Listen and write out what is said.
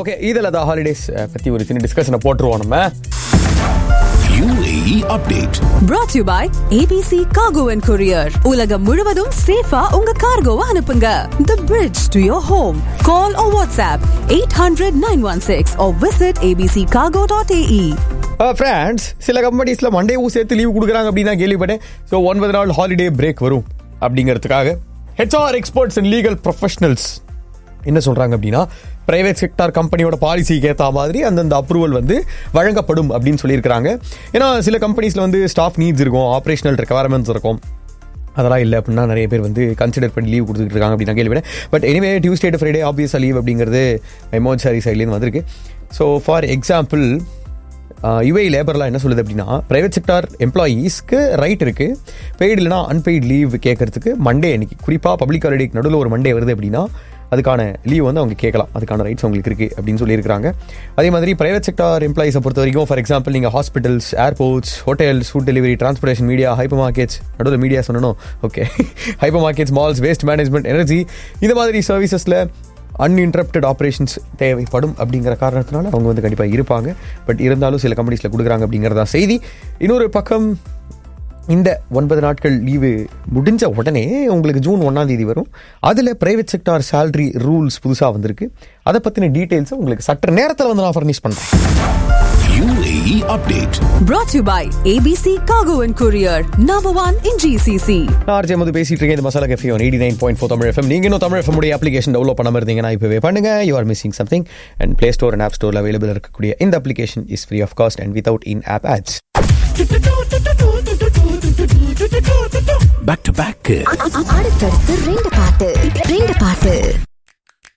Okay இதில் தான் holidays பற்றி ஒரு சின்ன டிஸ்கஷனை போட்டுருவோம் நம்ம UAE update. brought to you by ABC Cargo and Courier. உலகம் முழுவதும் சேஃபா உங்க கார்கோவை அனுப்புங்க. The bridge to your home. Call or WhatsApp 800-916 or visit abccargo.ae. Friends சில கம்பெனிஸில் மண்டேவும் சேர்த்து லீவ் கொடுக்குறாங்க அப்படின்னு நான் கேள்விப்பட்டேன் ஸோ ஒன்பது நாள் ஹாலிடே பிரேக் வரும் அப்படிங்கிறதுக்காக HR experts and legal professionals என்ன சொல்கிறாங்க அப்படின்னா பிரைவேட் செக்டார் கம்பெனியோட பாலிசிக்கு ஏற்ற மாதிரி அந்தந்த அப்ரூவல் வந்து வழங்கப்படும் அப்படின்னு சொல்லியிருக்கிறாங்க ஏன்னா சில கம்பெனிஸில் வந்து ஸ்டாஃப் நீட்ஸ் இருக்கும் ஆப்ரேஷனல் ரெக்குவயர்மெண்ட்ஸ் இருக்கும் அதெல்லாம் இல்லை அப்படின்னா நிறைய பேர் வந்து கன்சிடர் பண்ணி லீவ் கொடுத்துட்டு இருக்காங்க அப்படின்னு நான் கேள்விப்பட்டேன் but anyway Tuesday to Friday obviously leave அப்படிங்கிறது எமோஜாரி சைட்லேருந்து வந்திருக்கு ஸோ ஃபார் எக்ஸாம்பிள் யுஏ லேபர்லாம் என்ன சொல்லுது அப்படின்னா பிரைவேட் செக்டார் எம்ப்ளாயீஸ்க்கு ரைட் இருக்கு பெய்டு இல்லைனா அன்பெய்டு லீவ் கேட்கறதுக்கு மண்டே அன்னைக்கு குறிப்பாக பப்ளிக் ஹாலிடேக்கு நடுவில் ஒரு மண்டே வருது அப்படின்னா அதுக்கான லீவ் வந்து அவங்க கேட்கலாம் அதுக்கான ரைட்ஸ் அவங்களுக்கு இருக்குது அப்படின்னு சொல்லியிருக்காங்க அதே மாதிரி பிரைவேட் செக்டார் எம்ப்ளாயிஸை பொறுத்த வரைக்கும் ஃபார் எக்ஸாம்பிள் நீங்கள் hospitals airports hotels food delivery transportation media hypermarkets நடுவில் மீடியா சொல்லணும் okay hypermarkets malls waste management energy இந்த மாதிரி சர்வீசஸில் அன்இன்டரப்டட் ஆப்ரேஷன்ஸ் தேவைப்படும் அப்படிங்கிற காரணத்தினால அவங்க வந்து கண்டிப்பாக இருப்பாங்க பட் இருந்தாலும் சில கம்பெனிஸில் கொடுக்குறாங்க அப்படிங்கிறதா செய்தி இன்னொரு பக்கம் இந்த ஒன்பது நாட்கள் லீவு முடிஞ்ச உடனே உங்களுக்கு ஜூன் ஒன்றாம் தேதி வரும் அதில் பிரைவேட் செக்டார் சேலரி ரூல்ஸ் புதுசாக வந்திருக்கு அதை பற்றின டீட்டெயில்ஸை உங்களுக்கு சற்று நேரத்தில் வந்து நான் ஃபர்னிஷ் பண்ணுறேன் UAE update. Brought to you by ABC Cargo and Courier. Number one in GCC. நான் ஆர்ஜே வந்து பேசிட்டு இருக்கேன் இந்த Masala cafe one eighty nine point four Tamil FM நீங்கள் இன்னும் தமிழ் எஃப்எம் உடைய அப்ளிகேஷன் டெவலப் பண்ணாம இருந்தீங்கன்னா இப்போவே பண்ணுங்க you are missing something and play store and app ஸ்டோரில் அவைலபிள் இருக்கக்கூடிய இந்த application is free of cost and without in app ads Back to back. அடுத்தடுத்து ரெண்டு பாட்டு ரெண்டு பாட்டு